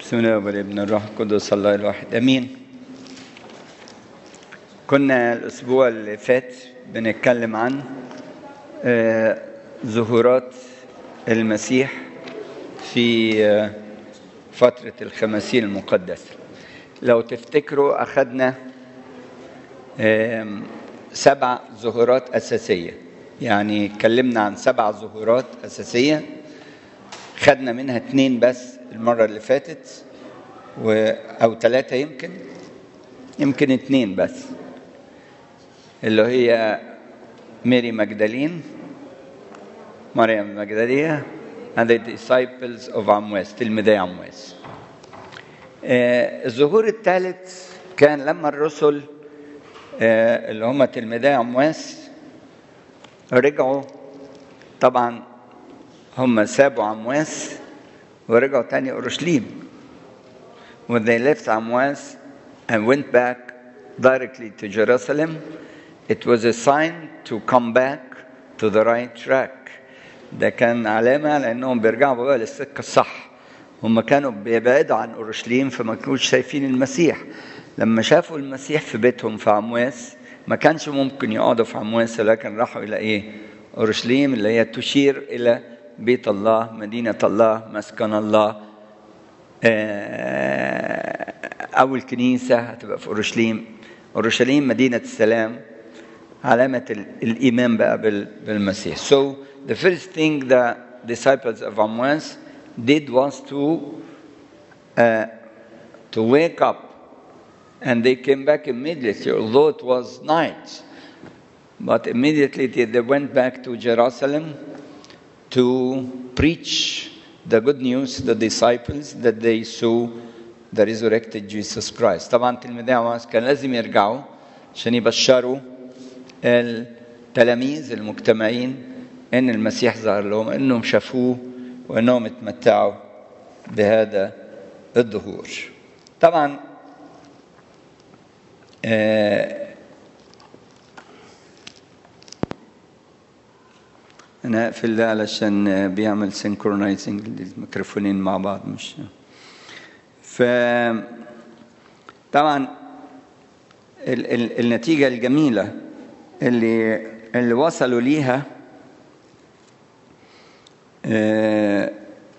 بسم الله والابن الروح القدس الله الواحد امين كنا الاسبوع اللي فات بنتكلم عن آه، ظهورات المسيح في آه، فترة الخمسين المقدسة لو تفتكروا أخذنا آم، سبع ظهورات أساسية يعني اتكلمنا عن سبع ظهورات أساسية خدنا منها اتنين بس المرة اللي فاتت و... أو ثلاثة يمكن يمكن اتنين بس اللي هي ماري مجدلين مريم المجدلية and the disciples of عمواس تلميذي عمواس آه، الظهور الثالث كان لما الرسل آه، اللي هم تلميذي عمواس رجعوا طبعا هم سابوا عمواس ورجعوا تاني اورشليم when they left عمواس and went back directly to Jerusalem it was a sign to come back to the right track ده كان علامة على انهم بيرجعوا بقى للسكة الصح هم كانوا بيبعدوا عن اورشليم فما كانوش شايفين المسيح لما شافوا المسيح في بيتهم في عمواس ما كانش ممكن يقعدوا في عمواس لكن راحوا الى ايه اورشليم اللي هي تشير الى بيت الله مدينة الله مسكن الله آه، أو الكنيسة هتبقى في أورشليم أورشليم مدينة السلام علامة ال- الإيمان بقى بال- بالمسيح so the first thing the disciples of Amwas did was to uh, to wake up and they came back immediately although it was night but immediately they they went back to Jerusalem to preach the good news to the disciples that they saw the resurrected Jesus Christ. طبعا تلميذي عمواس كان لازم يرجعوا عشان يبشروا التلاميذ المجتمعين ان المسيح ظهر لهم انهم شافوه وانهم اتمتعوا بهذا الظهور. طبعا آه انا اقفل ده علشان بيعمل سينكرونايزنج للميكروفونين مع بعض مش ف طبعا ال ال النتيجة الجميلة اللي اللي وصلوا ليها آه،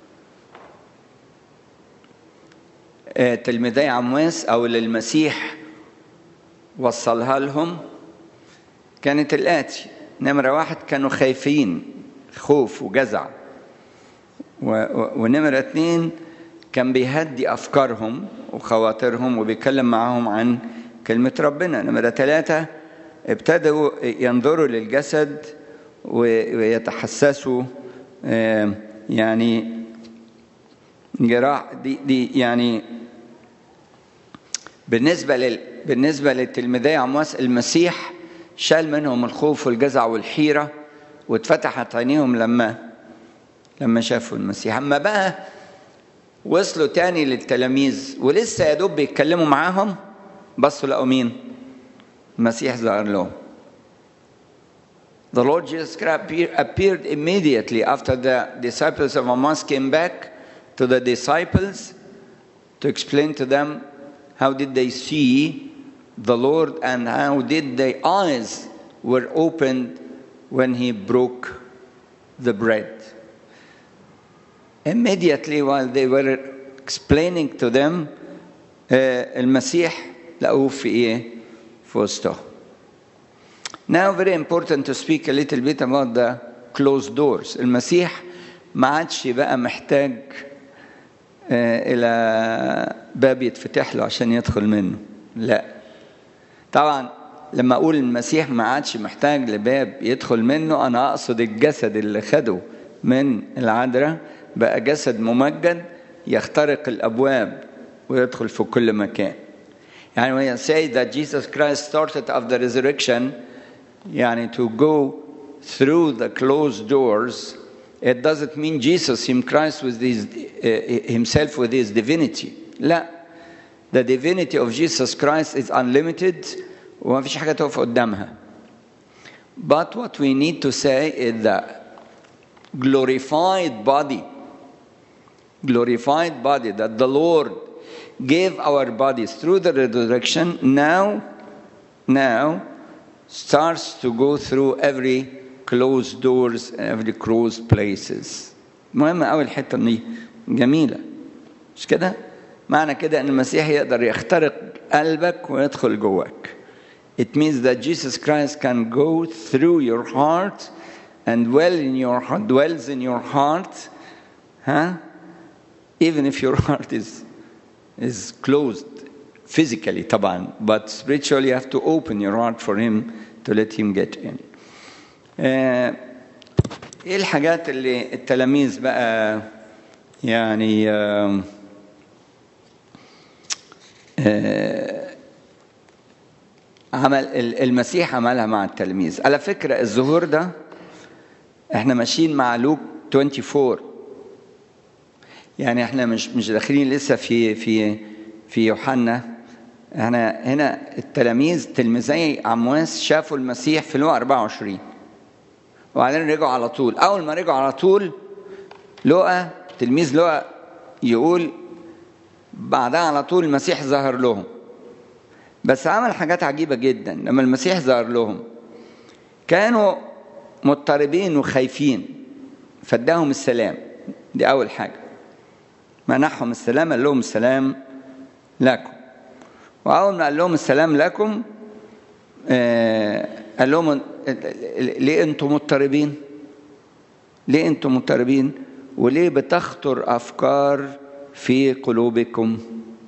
آه، تلميذي عمواس او اللي المسيح وصلها لهم كانت الآتي نمرة واحد كانوا خايفين خوف وجزع و- و- ونمرة اتنين كان بيهدي أفكارهم وخواطرهم وبيتكلم معاهم عن كلمة ربنا نمرة ثلاثة ابتدوا ينظروا للجسد و- ويتحسسوا آه، يعني جراح دي, دي يعني بالنسبة لل... بالنسبة للتلميذي عمواس المسيح شال منهم الخوف والجزع والحيرة واتفتحت عينيهم لما لما شافوا المسيح أما بقى وصلوا تاني للتلاميذ ولسه يا دوب بيتكلموا معاهم بصوا لقوا مين؟ المسيح ظهر لهم. The Lord Jesus Christ appear- appeared immediately after the disciples of Emmaus came back to the disciples to explain to them how did they see the Lord and how did their eyes were opened when he broke the bread. Immediately while they were explaining to them آه، المسيح لقوه في ايه؟ في وسطهم. Now very important to speak a little bit about the closed doors. المسيح ما عادش بقى محتاج آه، الى باب يتفتح له عشان يدخل منه لا طبعا لما اقول المسيح ما عادش محتاج لباب يدخل منه انا اقصد الجسد اللي خده من العذراء بقى جسد ممجد يخترق الابواب ويدخل في كل مكان يعني when you say that Jesus Christ started of the resurrection يعني to go through the closed doors it doesn't mean Jesus him Christ with his, uh, himself with his divinity لا the divinity of Jesus Christ is unlimited وما فيش حاجة تقف قدامها but what we need to say is that glorified body glorified body that the Lord gave our bodies through the resurrection now, now starts to go through every closed doors, every closed places. مهم قوي الحته دي جميله مش كده؟ معنى كده ان المسيح يقدر يخترق قلبك ويدخل جواك. It means that Jesus Christ can go through your heart and dwell in your heart, dwells in your heart, huh? Even if your heart is is closed physically طبعا but spiritually you have to open your heart for him to let him get in. آه، ايه الحاجات اللي التلاميذ بقى يعني آه، آه، عمل المسيح عملها مع التلاميذ على فكرة الظهور ده احنا ماشيين مع لوك 24 يعني احنا مش مش داخلين لسه في في في يوحنا احنا هنا التلاميذ تلميذي عمواس شافوا المسيح في لوقا 24 وبعدين رجعوا على طول اول ما رجعوا على طول لقى تلميذ لقى يقول بعدها على طول المسيح ظهر لهم بس عمل حاجات عجيبة جدا لما المسيح ظهر لهم كانوا مضطربين وخايفين فاداهم السلام دي أول حاجة منحهم السلام قال لهم السلام لكم وأول ما قال لهم السلام لكم آه قال لهم ليه أنتم مضطربين؟ ليه أنتم مضطربين؟ وليه بتخطر أفكار في قلوبكم؟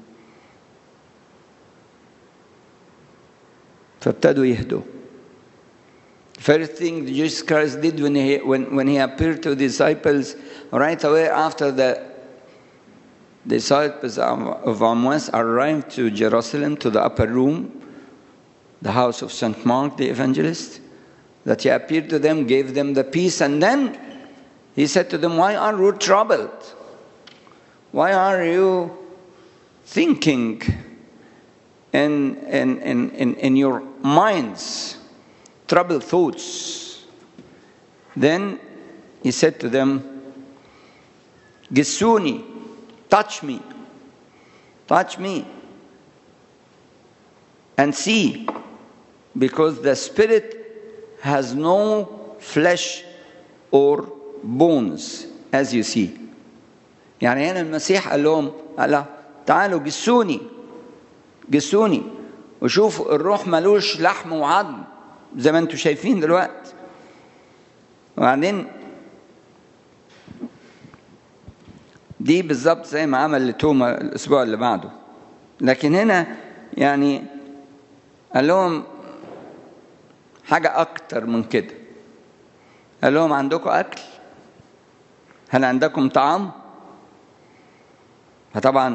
فابتدوا يهدوا. First thing Jesus Christ did when he, when, when he appeared to the disciples, right away after the disciples of Amwas arrived to Jerusalem, to the upper room, the house of St. Mark the evangelist, that he appeared to them, gave them the peace, and then he said to them, Why are you troubled? Why are you thinking in, in, in, in, in your minds? troubled thoughts. Then he said to them, Gisuni, touch me, touch me, and see, because the spirit has no flesh or bones, as you see. يعني هنا المسيح قال لهم قال تعالوا جسوني جسوني وشوفوا الروح ملوش لحم وعظم زي ما انتم شايفين دلوقتي وبعدين دي بالظبط زي ما عمل لتوما الاسبوع اللي بعده لكن هنا يعني قال لهم حاجة أكتر من كده قال لهم عندكم أكل هل عندكم طعام فطبعا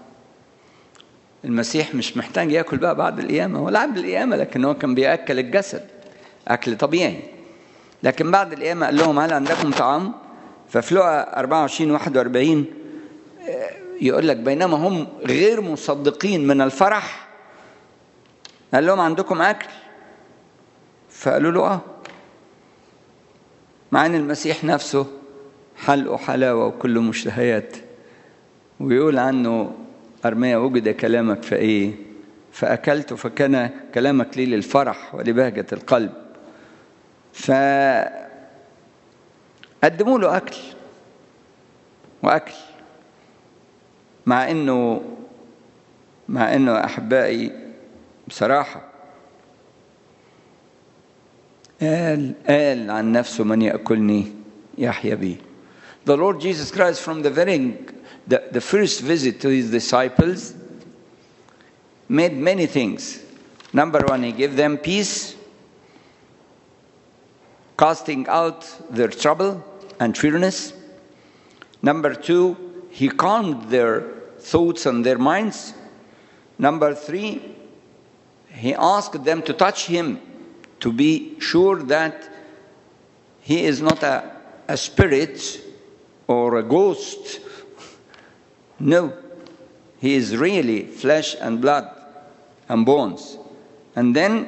المسيح مش محتاج ياكل بقى بعد القيامة ولا قبل القيامة لكن هو كان بيأكل الجسد أكل طبيعي لكن بعد القيامة قال لهم هل عندكم طعام؟ ففي لقا 24 41 يقول لك بينما هم غير مصدقين من الفرح قال لهم عندكم أكل فقالوا له آه مع أن المسيح نفسه حلقه حلاوة وكله مشتهيات ويقول عنه أرميا وجد كلامك فإيه فأكلت فكان كلامك لي للفرح ولبهجة القلب فقدموا له أكل وأكل مع إنه مع إنه أحبائي بصراحة قال قال عن نفسه من يأكلني يحيى بي The Lord Jesus Christ from the very the, the first visit to his disciples made many things. Number one, he gave them peace, casting out their trouble and fearness. Number two, he calmed their thoughts and their minds. Number three, he asked them to touch him to be sure that he is not a, a spirit or a ghost no, he is really flesh and blood and bones. And then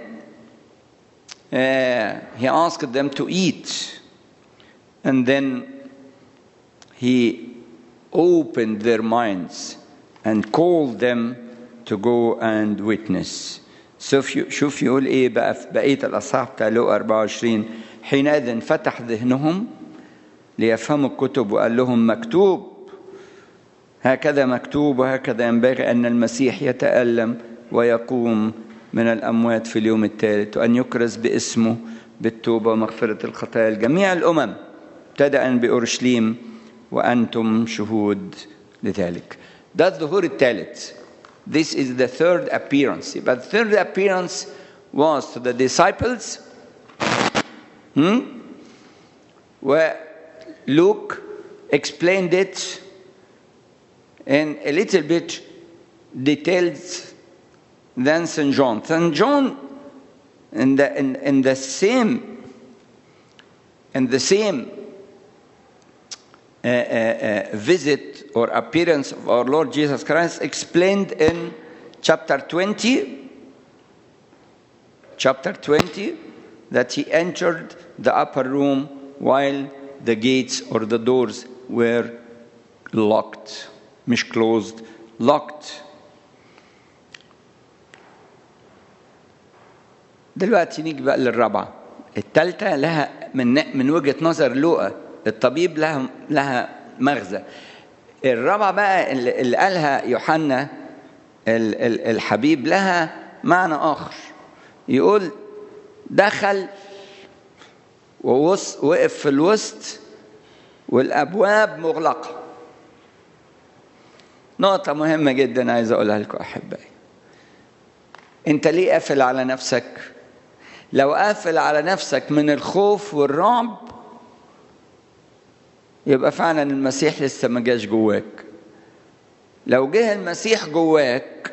uh, he asked them to eat. And then he opened their minds and called them to go and witness شوف شوف يقول ايه بقى في بقيه الاصحاح بتاع لوقا 24 حينئذ فتح ذهنهم ليفهموا الكتب وقال لهم مكتوب هكذا مكتوب وهكذا ينبغي ان المسيح يتالم ويقوم من الاموات في اليوم الثالث وان يكرز باسمه بالتوبه ومغفره الخطايا لجميع الامم ابتدأ باورشليم وانتم شهود لذلك ده الظهور الثالث This is the third appearance. But the third appearance was to the disciples. Hmm? Where Luke explained it in a little bit detailed than St. John. St. John, in the, in, in the same, in the same uh, uh, uh, visit or appearance of our Lord Jesus Christ explained in chapter 20, chapter 20, that he entered the upper room while the gates or the doors were locked, مش closed, locked. دلوقتي نيجي بقى للرابعة الثالثة لها من من وجهة نظر لوقا الطبيب لها لها مغزى الرابعة بقى اللي قالها يوحنا الحبيب لها معنى آخر يقول دخل ووقف في الوسط والأبواب مغلقة نقطة مهمة جدا عايز أقولها لكم أحبائي أنت ليه قافل على نفسك؟ لو قافل على نفسك من الخوف والرعب يبقى فعلا المسيح لسه ما جاش جواك لو جه المسيح جواك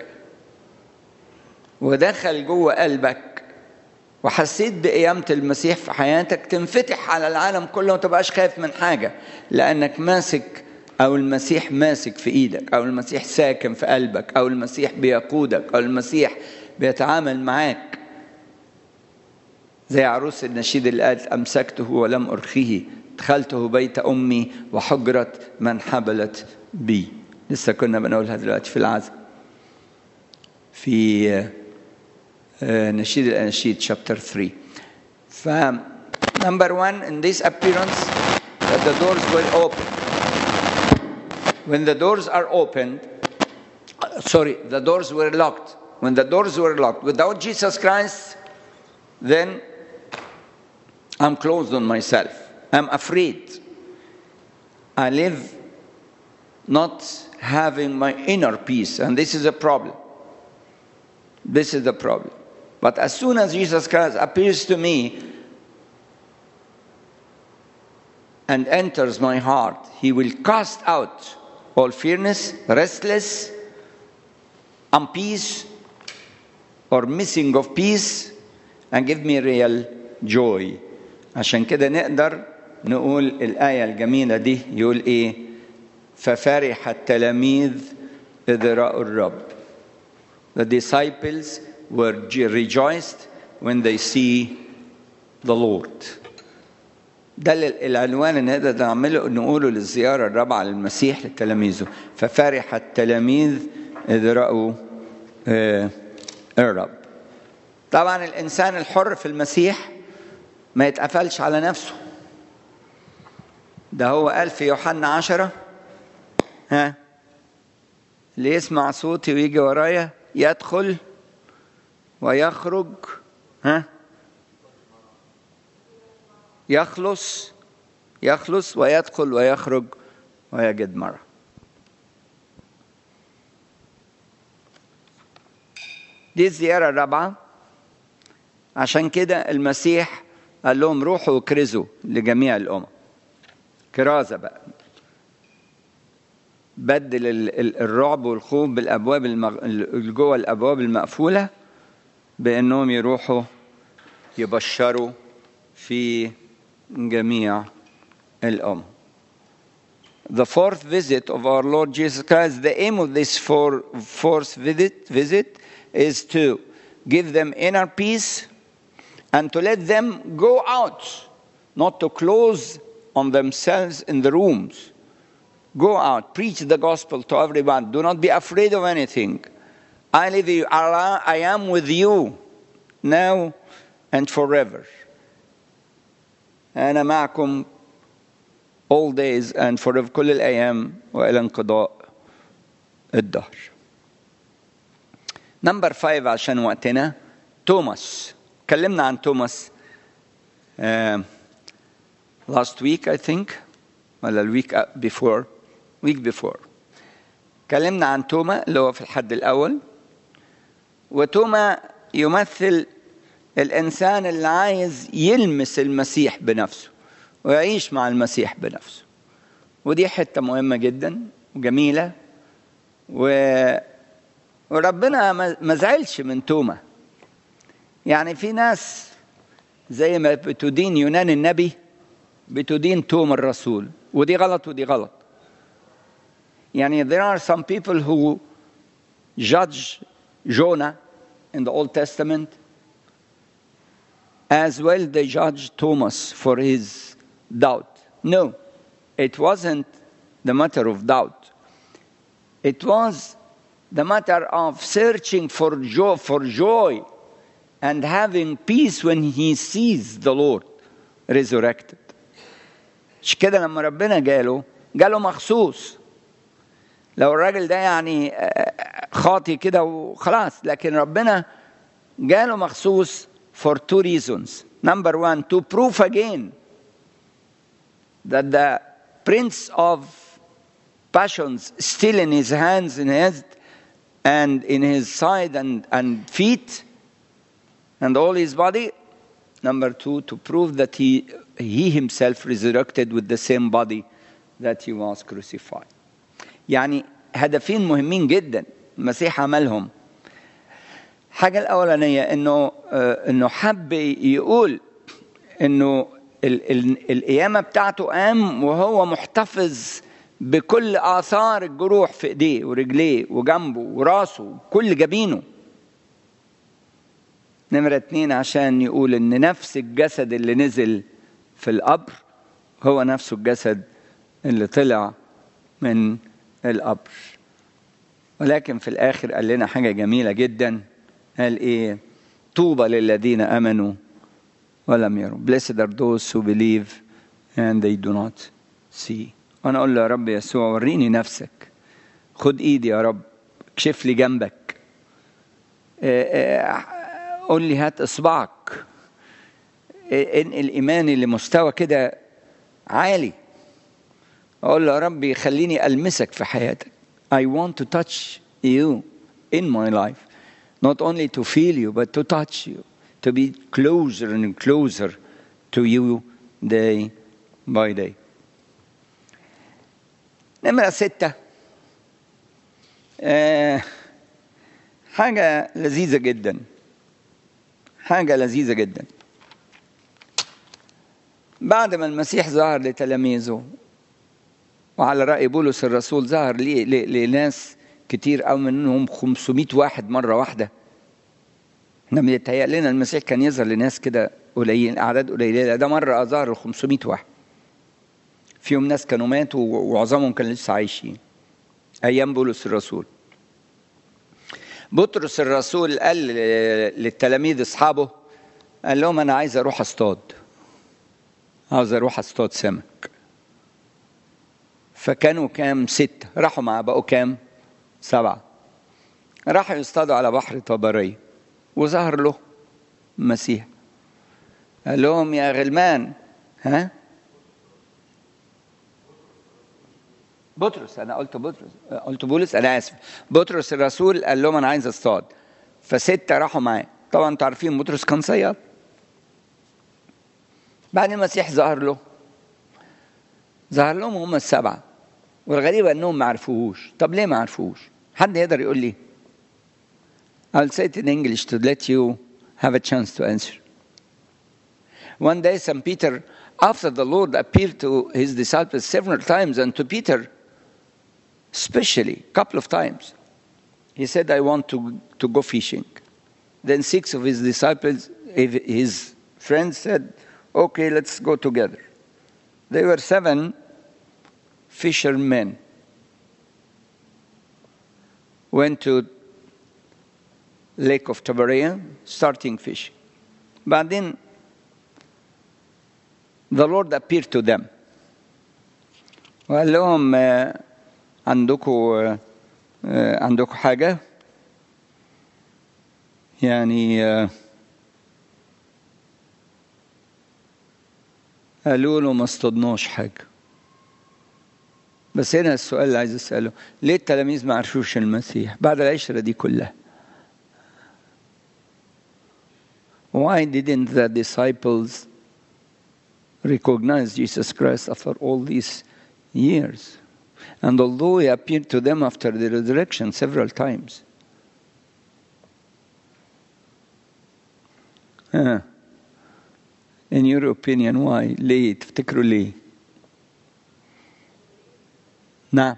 ودخل جوه قلبك وحسيت بقيامة المسيح في حياتك تنفتح على العالم كله وما تبقاش خايف من حاجة لأنك ماسك أو المسيح ماسك في إيدك أو المسيح ساكن في قلبك أو المسيح بيقودك أو المسيح بيتعامل معاك زي عروس النشيد اللي قالت أمسكته ولم أرخيه دخلته بيت أمي وحجرة من حبلت بي لسه كنا بنقولها دلوقتي في العزم في نشيد الأناشيد chapter 3 ف number one in this appearance that the doors were open when the doors are opened sorry the doors were locked when the doors were locked without Jesus Christ then I'm closed on myself I'm afraid. I live not having my inner peace, and this is a problem. This is the problem. But as soon as Jesus Christ appears to me and enters my heart, he will cast out all fearness, restless, unpeace, or missing of peace, and give me real joy. عشان كده نقدر نقول الآية الجميلة دي يقول إيه ففرح التلاميذ إذ رأوا الرب The disciples were rejoiced when they see the Lord ده العنوان اللي نقدر نعمله نقوله للزيارة الرابعة للمسيح لتلاميذه ففرح التلاميذ إذ رأوا الرب طبعا الإنسان الحر في المسيح ما يتقفلش على نفسه ده هو قال في يوحنا عشرة ها اللي يسمع صوتي ويجي ورايا يدخل ويخرج ها يخلص يخلص ويدخل ويخرج ويجد مرة دي الزيارة الرابعة عشان كده المسيح قال لهم روحوا وكرزوا لجميع الأمم كرازة بقى بدل الرعب والخوف بالابواب اللي جوه الابواب المقفوله بانهم يروحوا يبشروا في جميع الامم The fourth visit of our Lord Jesus Christ, the aim of this four, fourth visit, visit is to give them inner peace and to let them go out, not to close on themselves in the rooms, Go out, preach the gospel to everyone. Do not be afraid of anything. I live you. I am with you now and forever. أنا معكم all days and forever كل الأيام وإلى انقضاء الدهر. نمبر 5 عشان وقتنا توماس اتكلمنا عن توماس uh, last week I think ولا الويك before week before اتكلمنا عن توما اللي هو في الحد الأول وتوما يمثل الإنسان اللي عايز يلمس المسيح بنفسه ويعيش مع المسيح بنفسه ودي حتة مهمة جدا وجميلة و... وربنا ما زعلش من توما يعني في ناس زي ما بتدين يونان النبي بتدين توما الرسول ودي غلط ودي غلط يعني there are some people who judge Jonah in the Old Testament as well they judge Thomas for his doubt. No, it wasn't the matter of doubt. It was the matter of searching for joy, for joy and having peace when he sees the Lord resurrected. مش كده لما ربنا جاله جاله مخصوص لو الراجل ده يعني خاطي كده وخلاص لكن ربنا جاله مخصوص for two reasons. Number one, to prove again that the prince of passions still in his hands, in his and in his side and, and feet and all his body. Number two, to prove that he, he himself resurrected with the same body that he was crucified. يعني هدفين مهمين جدا المسيح عملهم الحاجة الأولانية إنه إنه حب يقول إنه ال ال القيامة بتاعته قام وهو محتفظ بكل آثار الجروح في إيديه ورجليه وجنبه وراسه وكل جبينه نمرة اتنين عشان يقول إن نفس الجسد اللي نزل في القبر هو نفسه الجسد اللي طلع من القبر ولكن في الآخر قال لنا حاجة جميلة جدا قال إيه طوبى للذين آمنوا ولم يروا blessed are those who believe and they do not see وأنا أقول له يا رب يسوع وريني نفسك خد إيدي يا رب اكشف لي جنبك قول لي هات إصبعك انقل إيماني لمستوى كده عالي أقول له يا رب خليني ألمسك في حياتك I want to touch you in my life not only to feel you but to touch you to be closer and closer to you day by day نمرة ستة آه حاجة لذيذة جدا حاجة لذيذة جدا بعد ما المسيح ظهر لتلاميذه وعلى رأي بولس الرسول ظهر لناس كتير أو منهم 500 واحد مرة واحدة احنا بيتهيأ لنا المسيح كان يظهر لناس كده قليلين أعداد قليلة ده مرة ظهر ل 500 واحد فيهم ناس كانوا ماتوا وعظامهم كانوا لسه عايشين أيام بولس الرسول بطرس الرسول قال للتلاميذ أصحابه قال لهم أنا عايز أروح أصطاد عاوز أروح أصطاد سمك فكانوا كام ستة راحوا مع بقوا كام سبعة راحوا يصطادوا على بحر طبرية وظهر له المسيح قال لهم يا غلمان ها بطرس انا قلت بطرس قلت بولس انا اسف بطرس الرسول قال لهم انا عايز اصطاد فستة راحوا معاه طبعا انتوا عارفين بطرس كان صياد بعد المسيح ظهر له ظهر لهم هم السبعه والغريب انهم ما عرفوهوش طب ليه ما عرفوهوش حد يقدر يقول لي I'll say it in English to let you have a chance to answer. One day, St. Peter, after the Lord appeared to his disciples several times, and to Peter, especially, a couple of times, he said, I want to, to go fishing. Then six of his disciples, his friends, said, Okay, let's go together. They were seven fishermen, went to Lake of Tabaria starting fishing. بعدين the Lord appeared to them وقال لهم آه، عندكم آه، آه، عندكم حاجة يعني آه، قالوا له ما اصطدناش حاجة بس هنا السؤال اللي عايز اساله ليه التلاميذ ما عرفوش المسيح بعد العشره دي كلها why didn't the disciples recognize Jesus Christ after all these years and although he appeared to them after the resurrection several times ها. in your opinion why ليه تفتكروا ليه نعم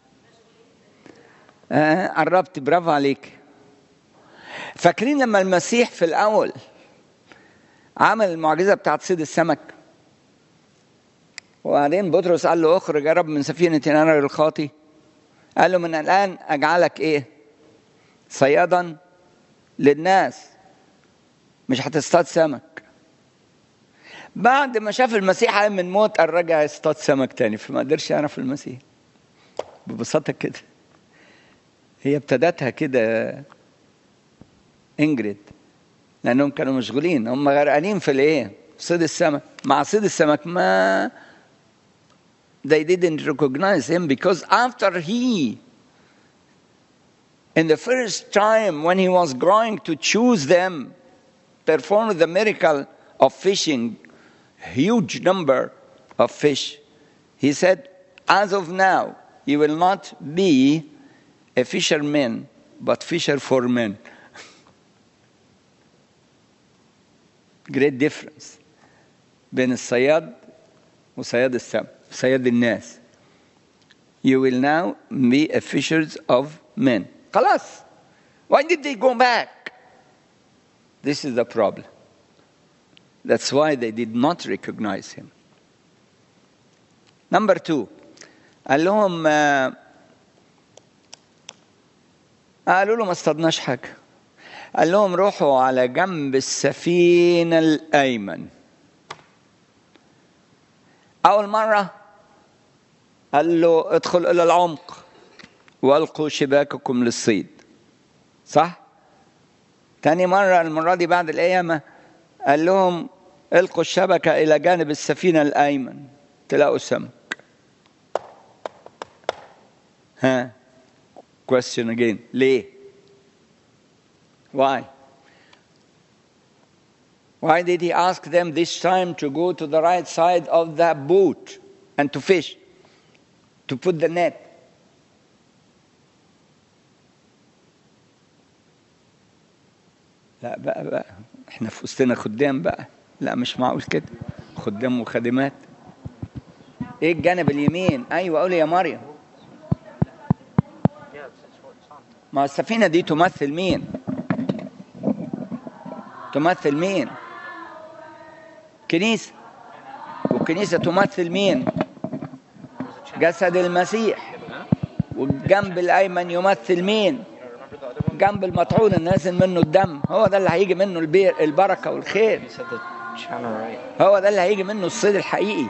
آه قربت برافو عليك فاكرين لما المسيح في الاول عمل المعجزه بتاعت صيد السمك وبعدين بطرس قال له اخرج يا رب من سفينه انا الخاطي قال له من الان اجعلك ايه صيادا للناس مش هتصطاد سمك بعد ما شاف المسيح قام من موت قال رجع يصطاد سمك تاني فما قدرش يعرف المسيح ببساطة كده هي ابتدتها كده انجريد لانهم كانوا مشغولين هم غرقانين في الايه صيد السمك مع صيد السمك ما they didn't recognize him because after he in the first time when he was going to choose them performed the miracle of fishing huge number of fish he said as of now you will not be a fisherman but fisher for men great difference بين الصياد وصياد السمك صياد الناس you will now be a fishers of men خلاص why did they go back this is the problem that's why they did not recognize him number two قال لهم آه، قالوا له ما اصطدناش حاجه قال لهم روحوا على جنب السفينه الايمن اول مره قال له ادخل الى العمق والقوا شباككم للصيد صح تاني مرة المرة دي بعد القيامة قال لهم القوا الشبكة إلى جانب السفينة الأيمن تلاقوا سمك ها question again ليه why why did he ask them this time to go to the right side of the boat and to fish to put the net لا بقى بقى احنا في وسطنا خدام بقى لا مش معقول كده خدام وخادمات ايه الجانب اليمين ايوه قولي يا مريم ما السفينة دي تمثل مين؟ تمثل مين؟ كنيسة والكنيسة تمثل مين؟ جسد المسيح والجنب الأيمن يمثل مين؟ جنب المطعون اللي نازل منه الدم هو ده اللي هيجي منه البير البركة والخير You said the channel right. هو ده اللي هيجي منه الصيد الحقيقي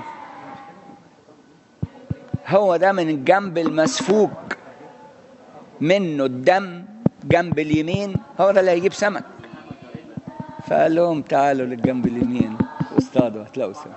هو ده من الجنب المسفوك منه الدم جنب اليمين هو ده اللي هيجيب سمك فقال لهم تعالوا للجنب اليمين واصطادوا هتلاقوا سمك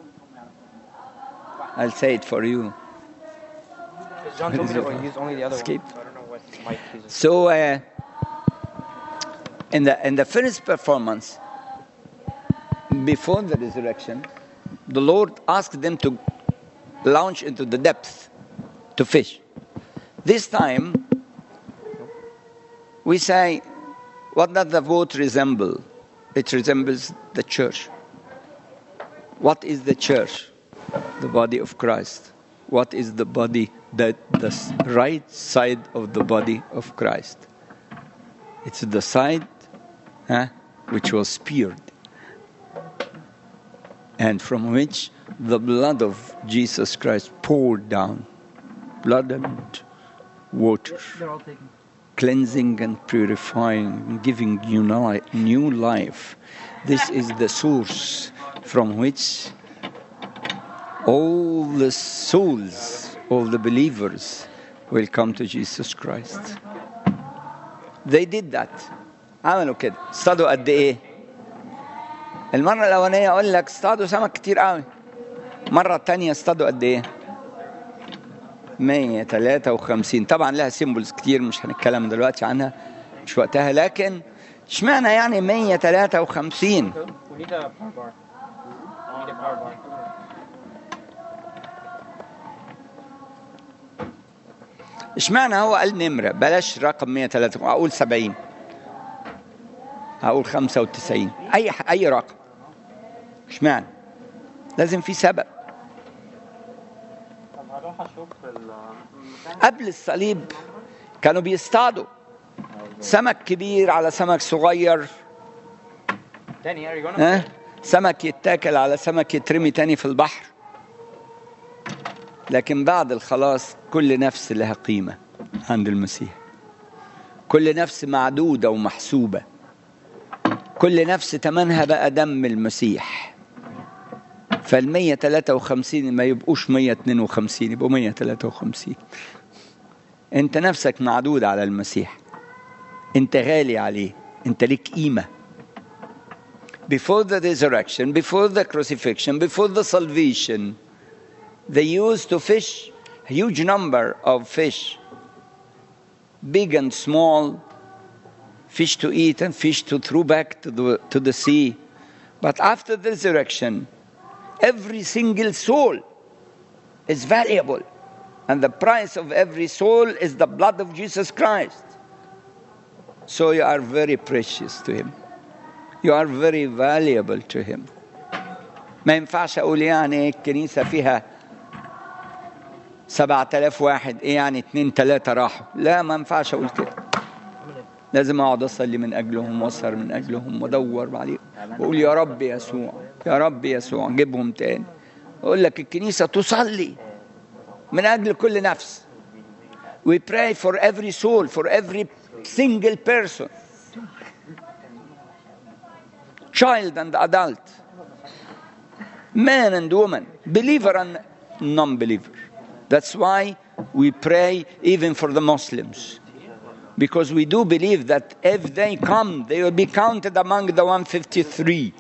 I'll say it for you Because John told me to use only the other Skip. one. So I don't know what mic he's So, uh, in the in the first performance, before the resurrection, the Lord asked them to launch into the depth to fish. This time, we say, what does the boat resemble? It resembles the church. What is the church? The body of Christ. What is the body? The, the s- right side of the body of Christ. It's the side huh, which was speared and from which the blood of Jesus Christ poured down. Blood and water. They're all taken. cleansing and purifying, giving you ni- new life. This is the source from which all the souls of the believers will come to Jesus Christ. They did that. عملوا كده اصطادوا قد ايه؟ المرة الأولانية أقول لك اصطادوا سمك كتير قوي. المرة التانية اصطادوا قد ايه؟ 153 طبعا لها سيمبلز كتير مش هنتكلم دلوقتي عنها مش وقتها لكن اشمعنى يعني 153 We need a power bar. We need a power bar. اشمعنى هو قال نمرة بلاش رقم 103 اقول 70 اقول 95 اي ح- اي رقم اشمعنى لازم في سبب طب هروح اشوف المكان قبل الصليب كانوا بيصطادوا سمك كبير على سمك صغير Danny, are you going ها سمك يتاكل على سمك يترمي تاني في البحر لكن بعد الخلاص كل نفس لها قيمة عند المسيح كل نفس معدودة ومحسوبة كل نفس تمنها بقى دم المسيح فال 153 ما يبقوش 152 يبقوا 153 انت نفسك معدود على المسيح انت غالي عليه انت ليك قيمه before the resurrection, before the crucifixion, before the salvation, they used to fish a huge number of fish, big and small, fish to eat and fish to throw back to the, to the sea. But after the resurrection, every single soul is valuable. And the price of every soul is the blood of Jesus Christ. So you are very precious to Him. You are very valuable to him. ما ينفعش اقول يعني الكنيسه فيها سبعة آلاف واحد ايه يعني اتنين تلاتة راحوا لا ما ينفعش اقول كده لازم اقعد اصلي من اجلهم واسهر من اجلهم وادور عليهم واقول يا رب يسوع يا رب يسوع جيبهم تاني اقول لك الكنيسه تصلي من اجل كل نفس we pray for every soul for every single person child and adult, man and woman, believer and non believer. That's why we pray even for the Muslims. Because we do believe that if they come, they will be counted among the 153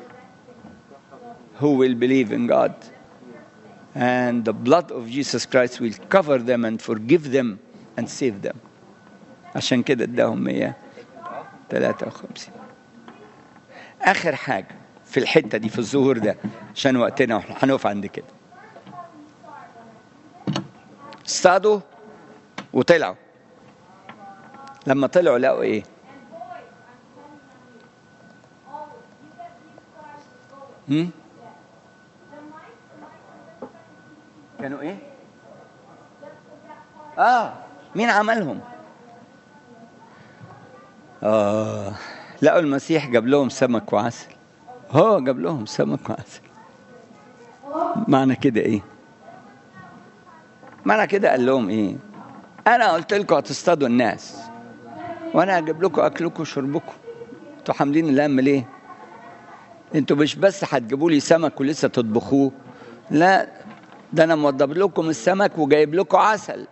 who will believe in God. And the blood of Jesus Christ will cover them and forgive them and save them. عشان كده اداهم 153 اخر حاجه في الحته دي في الظهور ده عشان وقتنا واحنا هنقف عند كده اصطادوا وطلعوا لما طلعوا لقوا ايه هم؟ كانوا ايه اه مين عملهم اه لقوا المسيح جاب لهم سمك وعسل هو جاب لهم سمك وعسل معنى كده ايه معنى كده قال لهم ايه انا قلت لكم هتصطادوا الناس وانا هجيب لكم اكلكم وشربكم انتوا حاملين الهم ليه انتوا مش بس هتجيبوا لي سمك ولسه تطبخوه لا ده انا موضب لكم السمك وجايب لكم عسل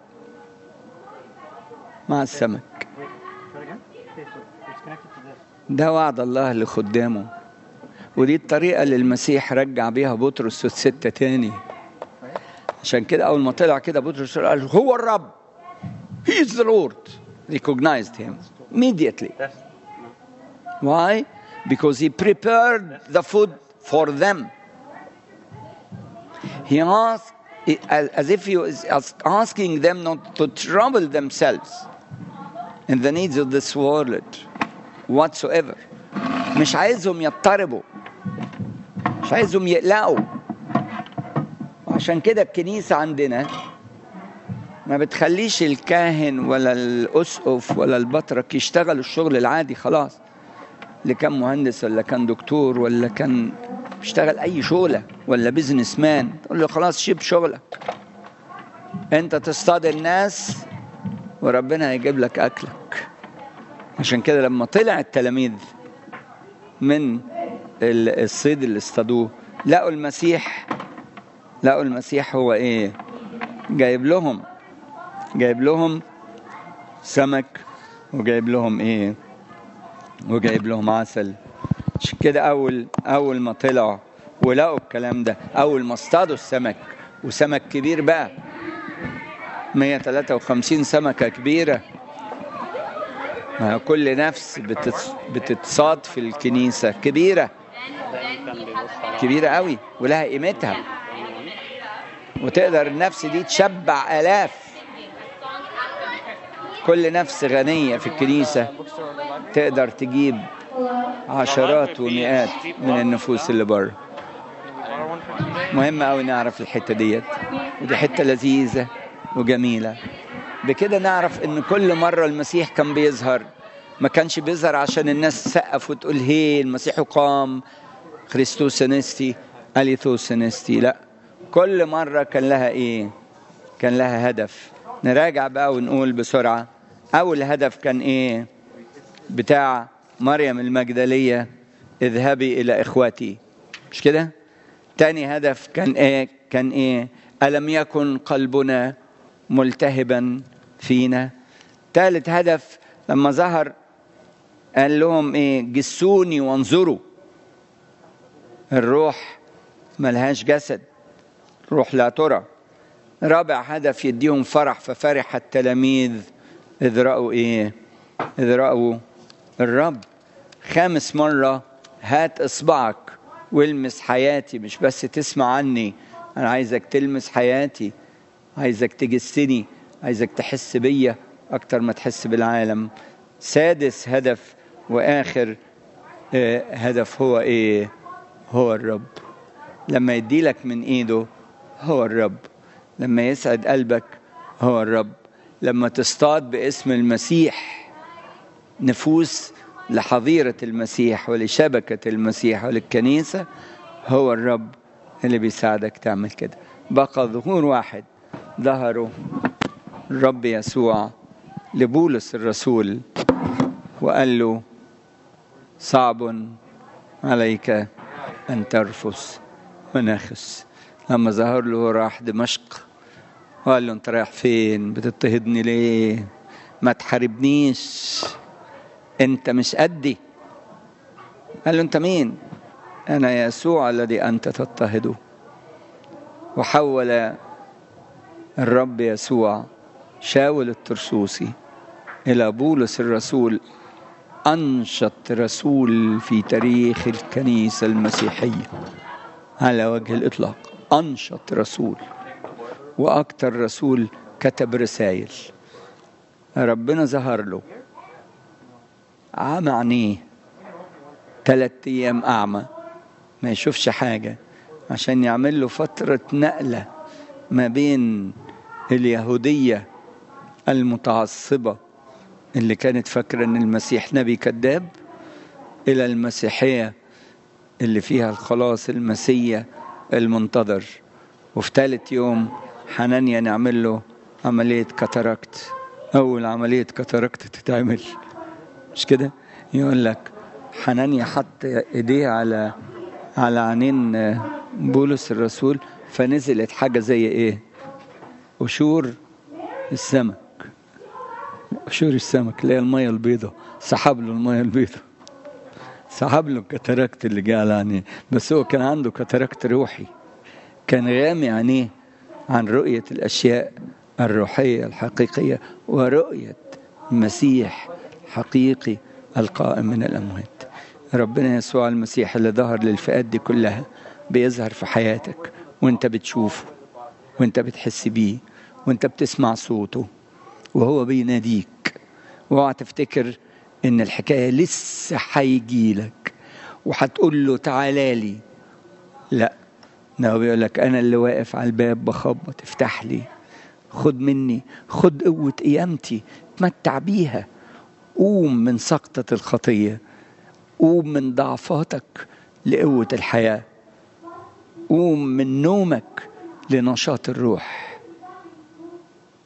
مع السمك Try it again? Okay, so it's connected to this. ده وعد الله لخدامه ودي الطريقة اللي المسيح رجع بيها بطرس الستة تاني عشان كده أول ما طلع كده بطرس قال هو الرب He is the Lord recognized him immediately Yes. Why? Because he prepared the food for them. He asked as as if he was ask- asking them not to trouble themselves in the needs of this world whatsoever. مش عايزهم يضطربوا مش عايزهم يقلقوا وعشان كده الكنيسة عندنا ما بتخليش الكاهن ولا الأسقف ولا البطرك يشتغلوا الشغل العادي خلاص اللي كان مهندس ولا كان دكتور ولا كان بيشتغل اي شغله ولا بيزنس مان تقول له خلاص شيب شغلك انت تصطاد الناس وربنا هيجيب لك اكلك عشان كده لما طلع التلاميذ من ال- الصيد اللي اصطادوه لقوا المسيح لقوا المسيح هو ايه جايب لهم جايب لهم سمك وجايب لهم ايه وجايب لهم عسل عشان كده اول اول ما طلعوا ولقوا الكلام ده اول ما اصطادوا السمك وسمك كبير بقى 153 سمكه كبيره ما كل نفس بتتص- بتتصاد في الكنيسه كبيره كبيره قوي ولها قيمتها وتقدر النفس دي تشبع الاف كل نفس غنيه في الكنيسه تقدر تجيب عشرات ومئات من النفوس اللي بره مهم قوي نعرف الحته ديت ودي حته لذيذه وجميله بكده نعرف ان كل مره المسيح كان بيظهر ما كانش بيظهر عشان الناس تسقف وتقول هي المسيح قام خريستوس نستي اليثوس نستي لا كل مره كان لها ايه كان لها هدف نراجع بقى ونقول بسرعه اول هدف كان ايه بتاع مريم المجدليه اذهبي الى اخوتي مش كده تاني هدف كان ايه كان ايه الم يكن قلبنا ملتهبا فينا ثالث هدف لما ظهر قال لهم ايه جسوني وانظروا الروح ملهاش جسد روح لا ترى رابع هدف يديهم فرح ففرح التلاميذ إذ رأوا إيه؟ إذ رأوا الرب خامس مرة هات إصبعك والمس حياتي مش بس تسمع عني أنا عايزك تلمس حياتي عايزك تجسني عايزك تحس بيا أكتر ما تحس بالعالم سادس هدف وآخر آه، هدف هو إيه؟ هو الرب لما يديلك من إيده هو الرب لما يسعد قلبك هو الرب لما تصطاد باسم المسيح نفوس لحظيرة المسيح ولشبكة المسيح وللكنيسة هو الرب اللي بيساعدك تعمل كده بقى ظهور واحد ظهره الرب يسوع لبولس الرسول وقال له صعب عليك أن ترفس ونخس لما ظهر له راح دمشق وقال له انت رايح فين بتضطهدني ليه ما تحاربنيش انت مش قدي قال له انت مين انا يسوع الذي انت تضطهده وحول الرب يسوع شاول الترسوسي الى بولس الرسول انشط رسول في تاريخ الكنيسه المسيحيه على وجه الاطلاق انشط رسول واكتر رسول كتب رسائل ربنا ظهر له عمى عينيه ثلاث ايام اعمى ما يشوفش حاجه عشان يعمل له فتره نقله ما بين اليهوديه المتعصبه اللي كانت فاكره ان المسيح نبي كذاب الى المسيحيه اللي فيها الخلاص المسيا المنتظر وفي ثالث يوم حنانيا نعمل له عملية كاتاراكت أول عملية كاتاراكت تتعمل مش كده يقول لك حنانيا حط ايديه على على عينين بولس الرسول فنزلت حاجة زي ايه قشور السمك قشور السمك اللي هي المية البيضاء سحب له المية البيضاء سحب له الكاتاراكت اللي جه على عينيه بس هو كان عنده كاتاراكت روحي كان غامي عينيه عن رؤية الأشياء الروحية الحقيقية ورؤية مسيح حقيقي القائم من الأموات ربنا يسوع المسيح اللي ظهر للفئات دي كلها بيظهر في حياتك وانت بتشوفه وانت بتحس بيه وانت بتسمع صوته وهو بيناديك واوعى تفتكر ان الحكايه لسه هيجي لك وهتقول له تعالى لي لا ده هو بيقول لك انا اللي واقف على الباب بخبط افتح لي خد مني خد قوه قيامتي تمتع بيها قوم من سقطه الخطيه قوم من ضعفاتك لقوه الحياه قوم من نومك لنشاط الروح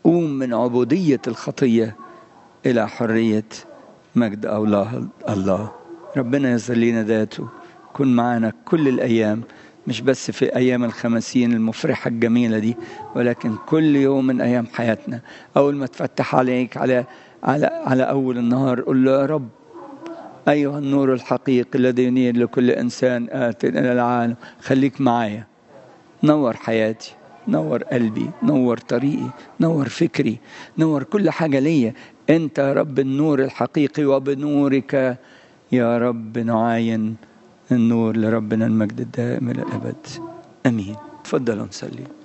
قوم من عبودية الخطية إلى حرية مجد الله الله ربنا يظهر لنا ذاته كن معنا كل الأيام مش بس في أيام الخمسين المفرحة الجميلة دي ولكن كل يوم من أيام حياتنا أول ما تفتح عليك على على على أول النهار قل له يا رب أيها النور الحقيقي الذي ينير لكل إنسان آت إلى العالم خليك معايا نور حياتي نور قلبي نور طريقي نور فكري نور كل حاجة ليا أنت يا رب النور الحقيقي وبنورك يا رب نعاين النور لربنا المجد الدائم إلى الأبد أمين تفضلوا نصلي